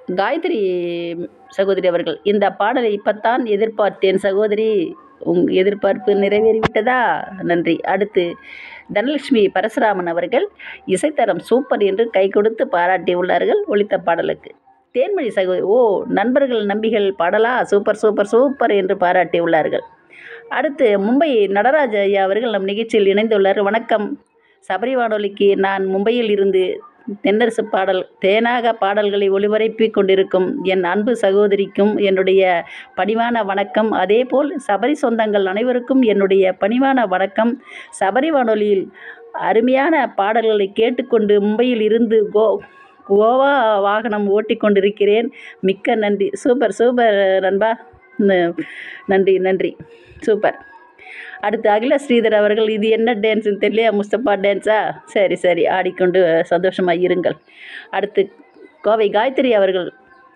காயத்ரி சகோதரி அவர்கள் இந்த பாடலை இப்பத்தான் எதிர்பார்த்தேன் சகோதரி உங் எதிர்பார்ப்பு நிறைவேறிவிட்டதா நன்றி அடுத்து தனலட்சுமி பரசுராமன் அவர்கள் இசைத்தரம் சூப்பர் என்று கை கொடுத்து பாராட்டியுள்ளார்கள் ஒலித்த பாடலுக்கு தேன்மொழி சகோதரி ஓ நண்பர்கள் நம்பிகள் பாடலா சூப்பர் சூப்பர் சூப்பர் என்று பாராட்டியுள்ளார்கள் அடுத்து மும்பை நடராஜ ஐயா அவர்கள் நம் நிகழ்ச்சியில் இணைந்துள்ளார் வணக்கம் சபரி வானொலிக்கு நான் மும்பையில் இருந்து தென்னரசு பாடல் தேனாக பாடல்களை ஒளிபரப்பிக் கொண்டிருக்கும் என் அன்பு சகோதரிக்கும் என்னுடைய பணிவான வணக்கம் அதேபோல் சபரி சொந்தங்கள் அனைவருக்கும் என்னுடைய பணிவான வணக்கம் சபரி வானொலியில் அருமையான பாடல்களை கேட்டுக்கொண்டு மும்பையில் இருந்து கோ கோவா வாகனம் ஓட்டிக் கொண்டிருக்கிறேன் மிக்க நன்றி சூப்பர் சூப்பர் நண்பா ந- நன்றி நன்றி சூப்பர் அடுத்து அகில ஸ்ரீதர் அவர்கள் இது என்ன டான்ஸ்னு தெரியலையா முஸ்தபா டான்ஸா சரி சரி ஆடிக்கொண்டு சந்தோஷமாக இருங்கள் அடுத்து கோவை காயத்ரி அவர்கள்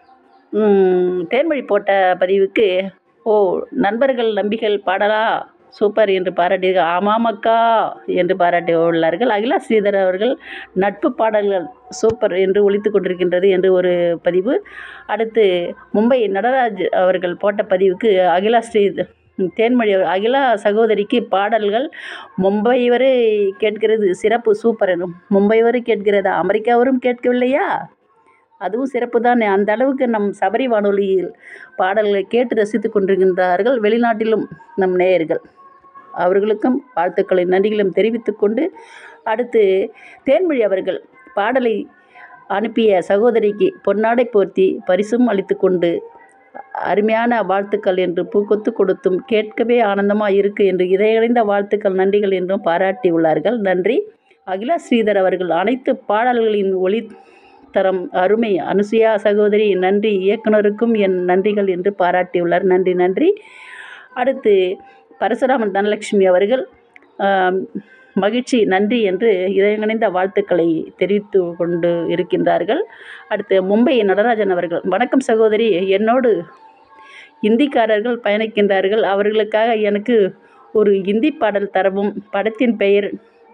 ம், தேன்மொழி போட்ட பதிவுக்கு ஓ நண்பர்கள் நம்பிகள் பாடலா சூப்பர் என்று பாராட்டி ஆமாம் அக்கா என்று பாராட்டி உள்ளார்கள் அகிலா ஸ்ரீதர் அவர்கள் நட்பு பாடல்கள் சூப்பர் என்று ஒலித்து கொண்டிருக்கின்றது என்று ஒரு பதிவு அடுத்து மும்பை நடராஜ் அவர்கள் போட்ட பதிவுக்கு அகிலா ஸ்ரீதர் தேன்மொழி அவர் அகிலா சகோதரிக்கு பாடல்கள் மும்பை வரை கேட்கிறது சிறப்பு சூப்பர் எனும் மும்பை வரை கேட்கிறதா அமெரிக்காவரும் கேட்கவில்லையா அதுவும் சிறப்பு தான் அந்த அளவுக்கு நம் சபரி வானொலியில் பாடல்களை கேட்டு ரசித்து கொண்டிருக்கின்றார்கள் வெளிநாட்டிலும் நம் நேயர்கள் அவர்களுக்கும் வாழ்த்துக்களை நன்றிகளும் தெரிவித்துக் கொண்டு அடுத்து தேன்மொழி அவர்கள் பாடலை அனுப்பிய சகோதரிக்கு பொன்னாடை போர்த்தி பரிசும் அளித்து கொண்டு அருமையான வாழ்த்துக்கள் என்று பூக்கொத்து கொடுத்தும் கேட்கவே ஆனந்தமாக இருக்கு என்று இதயடைந்த வாழ்த்துக்கள் நன்றிகள் என்றும் பாராட்டியுள்ளார்கள் நன்றி அகிலா ஸ்ரீதர் அவர்கள் அனைத்து பாடல்களின் ஒளி தரம் அருமை அனுசுயா சகோதரி நன்றி இயக்குனருக்கும் என் நன்றிகள் என்று பாராட்டியுள்ளார் நன்றி நன்றி அடுத்து பரசுராமன் தனலட்சுமி அவர்கள் ஆம், மகிழ்ச்சி நன்றி என்று இதயங்கணிந்த வாழ்த்துக்களை தெரிவித்து கொண்டு இருக்கின்றார்கள் அடுத்து மும்பை நடராஜன் அவர்கள் வணக்கம் சகோதரி என்னோடு இந்திக்காரர்கள் பயணிக்கின்றார்கள் அவர்களுக்காக எனக்கு ஒரு இந்தி பாடல் தரவும் படத்தின் பெயர்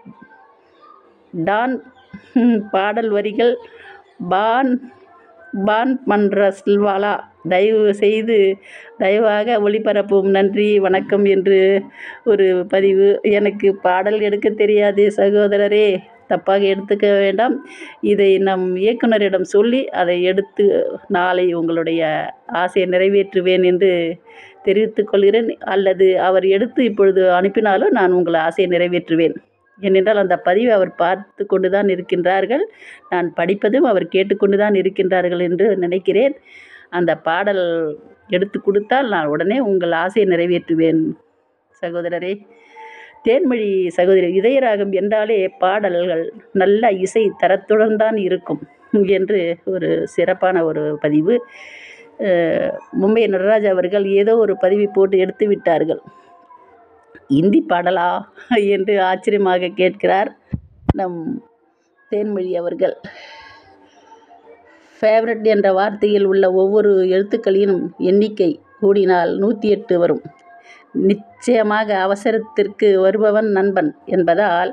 டான் ஹம், பாடல் வரிகள் பான் பான் மன்றஸ்வாலா தயவு செய்து தயவாக ஒளிபரப்பும் நன்றி வணக்கம் என்று ஒரு பதிவு எனக்கு பாடல் எடுக்க தெரியாது சகோதரரே தப்பாக எடுத்துக்க வேண்டாம் இதை நம் இயக்குனரிடம் சொல்லி அதை எடுத்து நாளை உங்களுடைய ஆசையை நிறைவேற்றுவேன் என்று தெரிவித்துக் கொள்கிறேன் அல்லது அவர் எடுத்து இப்பொழுது அனுப்பினாலும் நான் உங்கள் ஆசையை நிறைவேற்றுவேன் ஏனென்றால் அந்த பதிவை அவர் பார்த்து கொண்டு தான் இருக்கின்றார்கள் நான் படிப்பதும் அவர் கேட்டுக்கொண்டு தான் இருக்கின்றார்கள் என்று நினைக்கிறேன் அந்த பாடல் எடுத்து கொடுத்தால் நான் உடனே உங்கள் ஆசையை நிறைவேற்றுவேன் சகோதரரே தேன்மொழி சகோதரி இதயராகம் என்றாலே பாடல்கள் நல்ல இசை தரத்துடன் தான் இருக்கும் என்று ஒரு சிறப்பான ஒரு பதிவு அஹ், மும்பை நடராஜ் அவர்கள் ஏதோ ஒரு பதிவை போட்டு எடுத்து விட்டார்கள் இந்தி பாடலா என்று ஆச்சரியமாக கேட்கிறார் நம் தேன்மொழி அவர்கள் ஃபேவரட் என்ற வார்த்தையில் உள்ள ஒவ்வொரு எழுத்துக்களின் எண்ணிக்கை கூடினால் நூற்றி எட்டு வரும் நிச்சயமாக அவசரத்திற்கு வருபவன் நண்பன் என்பதால்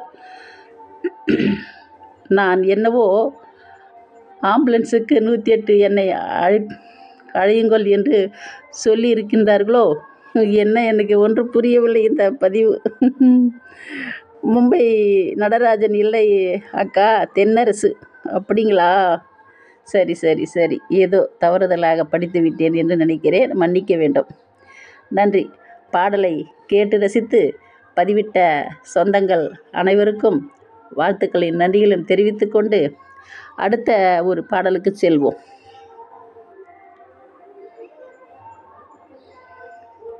நான் என்னவோ ஆம்புலன்ஸுக்கு நூற்றி எட்டு என்னை அழை அழையுங்கள் என்று சொல்லி இருக்கின்றார்களோ என்ன எனக்கு ஒன்று புரியவில்லை இந்த பதிவு மும்பை நடராஜன் இல்லை அக்கா தென்னரசு அப்படிங்களா சரி சரி சரி ஏதோ தவறுதலாக படித்து விட்டேன் என்று நினைக்கிறேன் மன்னிக்க வேண்டும் நன்றி பாடலை கேட்டு ரசித்து பதிவிட்ட சொந்தங்கள் அனைவருக்கும் வாழ்த்துக்களின் நன்றிகளும் தெரிவித்துக்கொண்டு அடுத்த ஒரு பாடலுக்கு செல்வோம்